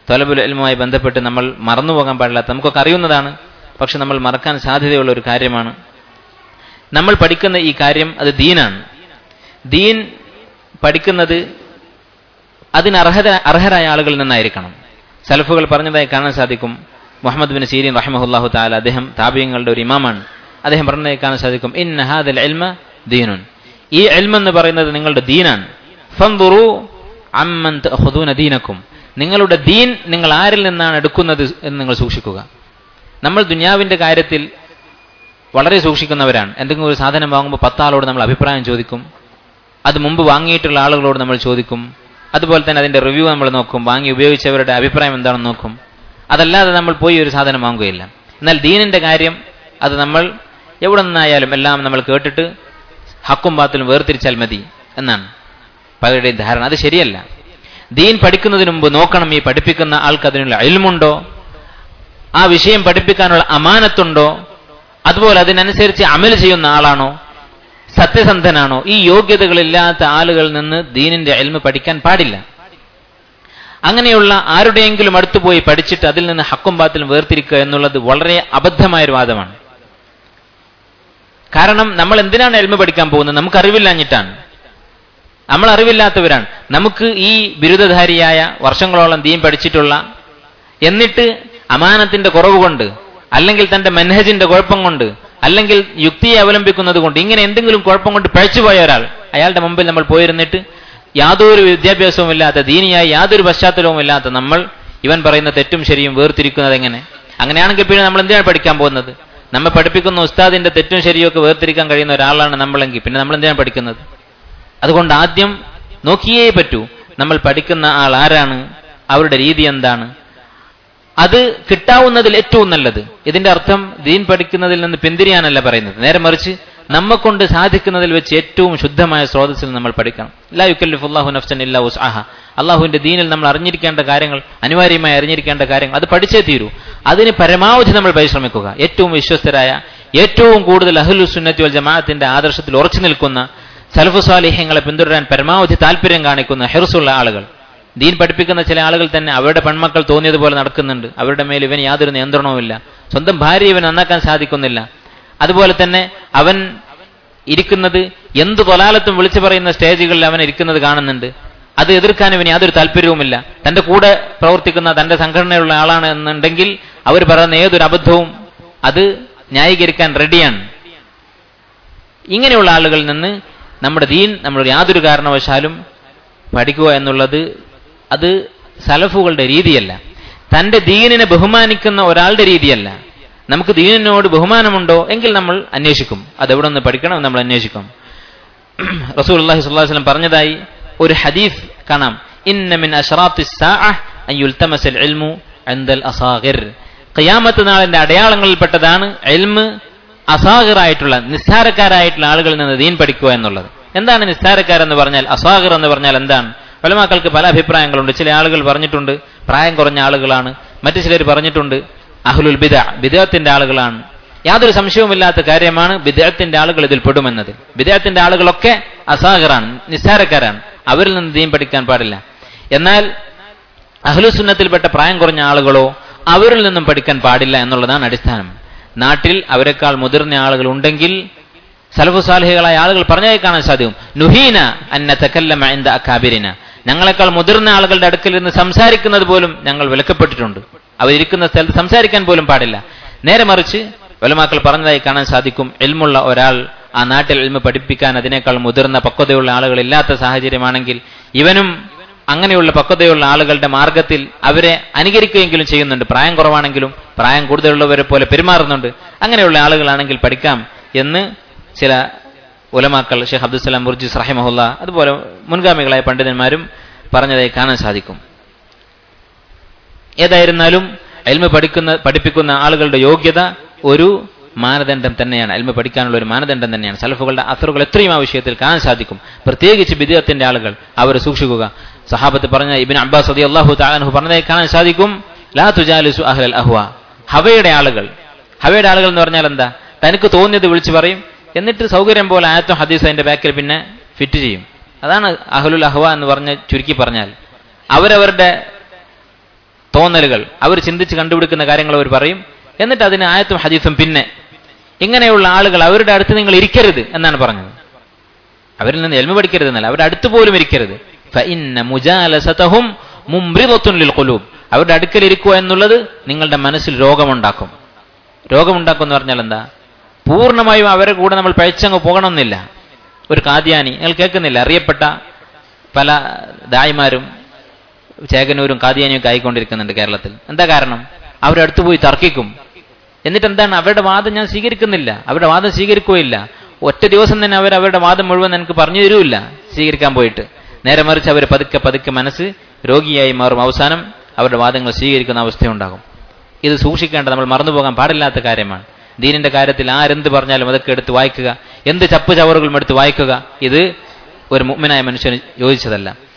തൊലബുൽ എൽമുമായി ബന്ധപ്പെട്ട് നമ്മൾ മറന്നു പോകാൻ പാടില്ലാത്ത നമുക്കൊക്കെ അറിയുന്നതാണ് പക്ഷെ നമ്മൾ മറക്കാൻ സാധ്യതയുള്ള ഒരു കാര്യമാണ് നമ്മൾ പഠിക്കുന്ന ഈ കാര്യം അത് ദീനാണ് ദീൻ പഠിക്കുന്നത് അതിന് അർഹത അർഹരായ ആളുകളിൽ നിന്നായിരിക്കണം സലഫുകൾ പറഞ്ഞതായി കാണാൻ സാധിക്കും മുഹമ്മദ് ബിൻ സീരീൻ റഹിമഹുല്ലാഹു താല അദ്ദേഹം താപീയങ്ങളുടെ ഒരു ഇമാമാണ് അദ്ദേഹം പറഞ്ഞതായി കാണാൻ സാധിക്കും ഇൻ ഹാദൽ എൽമ ദീനുൻ ഈ എൽമ എന്ന് പറയുന്നത് നിങ്ങളുടെ ദീനാണ് ഫന്ദുറു അമ്മൻ തഅഖുദൂന ദീനക്കും നിങ്ങളുടെ ദീൻ നിങ്ങൾ ആരിൽ നിന്നാണ് എടുക്കുന്നത് എന്ന് നിങ്ങൾ സൂക്ഷിക്കുക നമ്മൾ ദുനിയാവിന്റെ കാര്യത്തിൽ വളരെ സൂക്ഷിക്കുന്നവരാണ് എന്തെങ്കിലും ഒരു സാധനം വാങ്ങുമ്പോൾ പത്താളോട് നമ്മൾ അഭിപ്രായം ചോദിക്കും അത് മുമ്പ് വാങ്ങിയിട്ടുള്ള ആളുകളോട് നമ്മൾ ചോദിക്കും അതുപോലെ തന്നെ അതിന്റെ റിവ്യൂ നമ്മൾ നോക്കും വാങ്ങി ഉപയോഗിച്ചവരുടെ അഭിപ്രായം എന്താണെന്ന് നോക്കും അതല്ലാതെ നമ്മൾ പോയി ഒരു സാധനം വാങ്ങുകയില്ല എന്നാൽ ദീനിന്റെ കാര്യം അത് നമ്മൾ എവിടെ നിന്നായാലും എല്ലാം നമ്മൾ കേട്ടിട്ട് ഹക്കും ബാത്തിലും വേർതിരിച്ചാൽ മതി എന്നാണ് പലരുടെയും ധാരണ അത് ശരിയല്ല ദീൻ പഠിക്കുന്നതിന് മുമ്പ് നോക്കണം ഈ പഠിപ്പിക്കുന്ന ആൾക്ക് അതിനുള്ള അയൽമുണ്ടോ ആ വിഷയം പഠിപ്പിക്കാനുള്ള അമാനത്തുണ്ടോ അതുപോലെ അതിനനുസരിച്ച് അമൽ ചെയ്യുന്ന ആളാണോ സത്യസന്ധനാണോ ഈ യോഗ്യതകളില്ലാത്ത ആളുകളിൽ നിന്ന് ദീനിന്റെ അയൽമ പഠിക്കാൻ പാടില്ല അങ്ങനെയുള്ള ആരുടെയെങ്കിലും അടുത്ത് പോയി പഠിച്ചിട്ട് അതിൽ നിന്ന് ഹക്കും ബാത്തിലും വേർതിരിക്കുക എന്നുള്ളത് വളരെ അബദ്ധമായ ഒരു വാദമാണ് കാരണം നമ്മൾ എന്തിനാണ് എൽമ പഠിക്കാൻ പോകുന്നത് നമുക്ക് അറിവില്ലാഞ്ഞിട്ടാണ് നമ്മൾ അറിവില്ലാത്തവരാണ് നമുക്ക് ഈ ബിരുദധാരിയായ വർഷങ്ങളോളം ദീൻ പഠിച്ചിട്ടുള്ള എന്നിട്ട് അമാനത്തിന്റെ കുറവ് കൊണ്ട് അല്ലെങ്കിൽ തന്റെ മെൻഹജിന്റെ കുഴപ്പം കൊണ്ട് അല്ലെങ്കിൽ യുക്തിയെ അവലംബിക്കുന്നത് കൊണ്ട് ഇങ്ങനെ എന്തെങ്കിലും കുഴപ്പം കൊണ്ട് പഴച്ചുപോയ ഒരാൾ അയാളുടെ മുമ്പിൽ നമ്മൾ പോയിരുന്നിട്ട് യാതൊരു വിദ്യാഭ്യാസവും ഇല്ലാത്ത ദീനിയായി യാതൊരു പശ്ചാത്തലവും ഇല്ലാത്ത നമ്മൾ ഇവൻ പറയുന്ന തെറ്റും ശരിയും വേർതിരിക്കുന്നത് എങ്ങനെ അങ്ങനെയാണെങ്കിൽ പിന്നെ നമ്മൾ എന്തിനാണ് പഠിക്കാൻ പോകുന്നത് നമ്മെ പഠിപ്പിക്കുന്ന ഉസ്താദിന്റെ തെറ്റും ശരിയും ഒക്കെ വേർതിരിക്കാൻ കഴിയുന്ന ഒരാളാണ് നമ്മളെങ്കിൽ പിന്നെ നമ്മൾ എന്തിനാണ് പഠിക്കുന്നത് അതുകൊണ്ട് ആദ്യം നോക്കിയേ പറ്റൂ നമ്മൾ പഠിക്കുന്ന ആൾ ആരാണ് അവരുടെ രീതി എന്താണ് അത് കിട്ടാവുന്നതിൽ ഏറ്റവും നല്ലത് ഇതിന്റെ അർത്ഥം ദീൻ പഠിക്കുന്നതിൽ നിന്ന് പിന്തിരിയാനല്ല പറയുന്നത് നേരെ മറിച്ച് നമ്മെ കൊണ്ട് സാധിക്കുന്നതിൽ വെച്ച് ഏറ്റവും ശുദ്ധമായ സ്രോതസ്സിൽ നമ്മൾ പഠിക്കണം ലാ യുക്കല്ലിഫുല്ലാഹു നഫ്സൻ ഇല്ലാ ഉസ്ആഹ അള്ളാഹുവിന്റെ ദീനിൽ നമ്മൾ അറിഞ്ഞിരിക്കേണ്ട കാര്യങ്ങൾ അനിവാര്യമായി അറിഞ്ഞിരിക്കേണ്ട കാര്യങ്ങൾ അത് പഠിച്ചേ തീരൂ അതിന് പരമാവധി നമ്മൾ പരിശ്രമിക്കുക ഏറ്റവും വിശ്വസ്തരായ ഏറ്റവും കൂടുതൽ അഹ്ലു സുന്നത്തി വൽ ജമാഅത്തിന്റെ ആദർശത്തിൽ ഉറച്ചു നിൽക്കുന്ന സലഫു സ്വാലിഹ്യങ്ങളെ പിന്തുടരാൻ പരമാവധി താല്പര്യം കാണിക്കുന്ന ഹെറുസുള്ള ആളുകൾ ദീൻ പഠിപ്പിക്കുന്ന ചില ആളുകൾ തന്നെ അവരുടെ പെൺമക്കൾ തോന്നിയതുപോലെ നടക്കുന്നുണ്ട് അവരുടെ മേൽ ഇവന് യാതൊരു നിയന്ത്രണവുമില്ല സ്വന്തം ഭാര്യ ഇവൻ നന്നാക്കാൻ സാധിക്കുന്നില്ല അതുപോലെ തന്നെ അവൻ ഇരിക്കുന്നത് എന്ത് കൊലാലത്തും വിളിച്ചു പറയുന്ന സ്റ്റേജുകളിൽ അവൻ ഇരിക്കുന്നത് കാണുന്നുണ്ട് അത് എതിർക്കാൻ ഇവന് യാതൊരു താല്പര്യവുമില്ല തന്റെ കൂടെ പ്രവർത്തിക്കുന്ന തന്റെ സംഘടനയുള്ള ആളാണ് എന്നുണ്ടെങ്കിൽ അവർ പറയുന്ന ഏതൊരു അബദ്ധവും അത് ന്യായീകരിക്കാൻ റെഡിയാണ് ഇങ്ങനെയുള്ള ആളുകളിൽ നിന്ന് നമ്മുടെ ദീൻ നമ്മൾ യാതൊരു കാരണവശാലും പഠിക്കുക എന്നുള്ളത് അത് സലഫുകളുടെ രീതിയല്ല തന്റെ ദീനിനെ ബഹുമാനിക്കുന്ന ഒരാളുടെ രീതിയല്ല നമുക്ക് ദീനിനോട് ബഹുമാനമുണ്ടോ എങ്കിൽ നമ്മൾ അന്വേഷിക്കും അത് എവിടെ നിന്ന് പഠിക്കണം നമ്മൾ അന്വേഷിക്കും റസൂൽ അള്ളാഹി സ്വല്ലാ വസ്ലം പറഞ്ഞതായി ഒരു ഹദീഫ് കാണാം ഇന്നമിൻ അഷറാത്തി യുൽത്തമസൽ ഇൽമു അന്തൽ അസാഹിർ ഖിയാമത്ത് നാളിന്റെ അടയാളങ്ങളിൽപ്പെട്ടതാണ് എൽമ് അസാഹിറായിട്ടുള്ള നിസ്സാരക്കാരായിട്ടുള്ള ആളുകളിൽ നിന്ന് ദീൻ പഠിക്കുക എന്നുള്ളത് എന്താണ് നിസ്സാരക്കാരെന്ന് പറഞ്ഞാൽ അസാഹിർ എന്ന് പറഞ്ഞാൽ എന്താണ് പലമാക്കൾക്ക് പല അഭിപ്രായങ്ങളുണ്ട് ചില ആളുകൾ പറഞ്ഞിട്ടുണ്ട് പ്രായം കുറഞ്ഞ ആളുകളാണ് മറ്റു ചിലർ പറഞ്ഞിട്ടുണ്ട് അഹ്ലുൽ ബിദ ബിദത്തിന്റെ ആളുകളാണ് യാതൊരു സംശയവുമില്ലാത്ത കാര്യമാണ് ബിദത്തിന്റെ ആളുകൾ ഇതിൽ പെടുമെന്നത് ബിദത്തിന്റെ ആളുകളൊക്കെ അസാഹിറാണ് നിസ്സാരക്കാരാണ് അവരിൽ നിന്ന് ദീൻ പഠിക്കാൻ പാടില്ല എന്നാൽ അഹ്ലുസുന്നത്തിൽപ്പെട്ട പ്രായം കുറഞ്ഞ ആളുകളോ അവരിൽ നിന്നും പഠിക്കാൻ പാടില്ല എന്നുള്ളതാണ് അടിസ്ഥാനം നാട്ടിൽ അവരെക്കാൾ മുതിർന്ന ആളുകൾ ഉണ്ടെങ്കിൽ സലഫു സാലിഹികളായ ആളുകൾ പറഞ്ഞായി കാണാൻ സാധിക്കും നുഹീന അന്ന തക്കല്ലമ എന്ത അക്കാബിരിന ഞങ്ങളെക്കാൾ മുതിർന്ന ആളുകളുടെ അടുക്കൽ നിന്ന് സംസാരിക്കുന്നത് പോലും ഞങ്ങൾ വിലക്കപ്പെട്ടിട്ടുണ്ട് അവരിയ്ക്കുന്ന സ്ഥലത്ത് സംസാരിക്കാൻ പോലും പാടില്ല നേരെ മറിച്ച് വലമാക്കൾ പറഞ്ഞതായി കാണാൻ സാധിക്കും എൽമുള്ള ഒരാൾ ആ നാട്ടിൽ എൽമ പഠിപ്പിക്കാൻ അതിനേക്കാൾ മുതിർന്ന പക്വതയുള്ള ആളുകൾ ഇല്ലാത്ത സാഹചര്യമാണെങ്കിൽ ഇവനും അങ്ങനെയുള്ള പക്വതയുള്ള ആളുകളുടെ മാർഗത്തിൽ അവരെ അനുകരിക്കുകയെങ്കിലും ചെയ്യുന്നുണ്ട് പ്രായം കുറവാണെങ്കിലും പ്രായം കൂടുതലുള്ളവരെ പോലെ പെരുമാറുന്നുണ്ട് അങ്ങനെയുള്ള ആളുകളാണെങ്കിൽ പഠിക്കാം എന്ന് ചില ഉലമാക്കൾ ഷെയ്ഖ് അബ്ദുസലാം ബുർജിസ് റഹിമഹുല്ല അതുപോലെ മുൻഗാമികളായ പണ്ഡിതന്മാരും പറഞ്ഞതായി കാണാൻ സാധിക്കും ഏതായിരുന്നാലും എൽമ പഠിക്കുന്ന പഠിപ്പിക്കുന്ന ആളുകളുടെ യോഗ്യത ഒരു മാനദണ്ഡം തന്നെയാണ് എൽമ പഠിക്കാനുള്ള ഒരു മാനദണ്ഡം തന്നെയാണ് സലഫുകളുടെ അസറുകൾ എത്രയും ആ വിഷയത്തിൽ കാണാൻ സാധിക്കും പ്രത്യേകിച്ച് ബിദത്തിന്റെ ആളുകൾ അവർ സൂക്ഷിക്കുക സഹാബത്ത് പറഞ്ഞ ഇബിൻ അബ്ബാസ് സദി അള്ളാഹു താലാഹു പറഞ്ഞതായി കാണാൻ സാധിക്കും ലാ തുജാലിസു അഹ്ലൽ അഹ്വ ഹവയുടെ ആളുകൾ ഹവയുടെ ആളുകൾ എന്ന് പറഞ്ഞാൽ എന്താ തനിക്ക് തോന്നിയത് വിളിച്ചു പറയും എന്നിട്ട് സൗകര്യം പോലെ ആയത്തും ഹദീസ് അതിന്റെ ബാക്കിൽ പിന്നെ ഫിറ്റ് ചെയ്യും അതാണ് അഹ്ലുൽ അഹ്വ എന്ന് പറഞ്ഞ ചുരുക്കി പറഞ്ഞാൽ അവരവരുടെ തോന്നലുകൾ അവർ ചിന്തിച്ച് കണ്ടുപിടിക്കുന്ന കാര്യങ്ങൾ അവർ പറയും എന്നിട്ട് അതിന് ആയത്തും ഹദീസും പിന്നെ ഇങ്ങനെയുള്ള ആളുകൾ അവരുടെ അടുത്ത് നിങ്ങൾ ഇരിക്കരുത് എന്നാണ് പറഞ്ഞത് അവരിൽ നിന്ന് എൽമ പഠിക്കരുത് എന്നല്ല അവരുടെ അടുത്ത് പോലും ഇരിക്കരുത് ഫഇന്ന മുജാലസതഹും മുംറിദത്തുൻ ലിൽ ഖുലൂബ് അവരുടെ അടുക്കൽ ഇരിക്കുക എന്നുള്ളത് നിങ്ങളുടെ മനസ്സിൽ രോഗമുണ്ടാക്കും രോഗമുണ്ടാക്കും എന്ന് പറഞ്ഞാൽ എന്താ പൂർണ്ണമായും അവരുടെ കൂടെ നമ്മൾ പഴിച്ചങ്ങ് പോകണമെന്നില്ല ഒരു കാദ്യാനി നിങ്ങൾ കേൾക്കുന്നില്ല അറിയപ്പെട്ട പല ദായിമാരും ചേകനൂരും കാദ്യാനിയും ഒക്കെ ആയിക്കൊണ്ടിരിക്കുന്നുണ്ട് കേരളത്തിൽ എന്താ കാരണം അവരുടെ അടുത്ത് പോയി തർക്കിക്കും എന്നിട്ട് എന്താണ് അവരുടെ വാദം ഞാൻ സ്വീകരിക്കുന്നില്ല അവരുടെ വാദം സ്വീകരിക്കുകയില്ല ഒറ്റ ദിവസം തന്നെ അവർ അവരുടെ വാദം മുഴുവൻ എനിക്ക് പറഞ്ഞു തരൂല്ല സ്വീകരിക്കാൻ പോയിട്ട് നേരെ മറിച്ച് അവർ പതുക്കെ പതുക്കെ മനസ്സ് രോഗിയായി മാറും അവസാനം അവരുടെ വാദങ്ങൾ സ്വീകരിക്കുന്ന അവസ്ഥയുണ്ടാകും ഇത് സൂക്ഷിക്കേണ്ട നമ്മൾ മറന്നുപോകാൻ പാടില്ലാത്ത കാര്യമാണ് ദീനിന്റെ കാര്യത്തിൽ ആരെന്ത് പറഞ്ഞാലും അതൊക്കെ എടുത്ത് വായിക്കുക എന്ത് ചപ്പ് ചവറുകളും എടുത്ത് വായിക്കുക ഇത് ഒരു മുഗ്മനായ മനുഷ്യന് യോജിച്ചതല്ല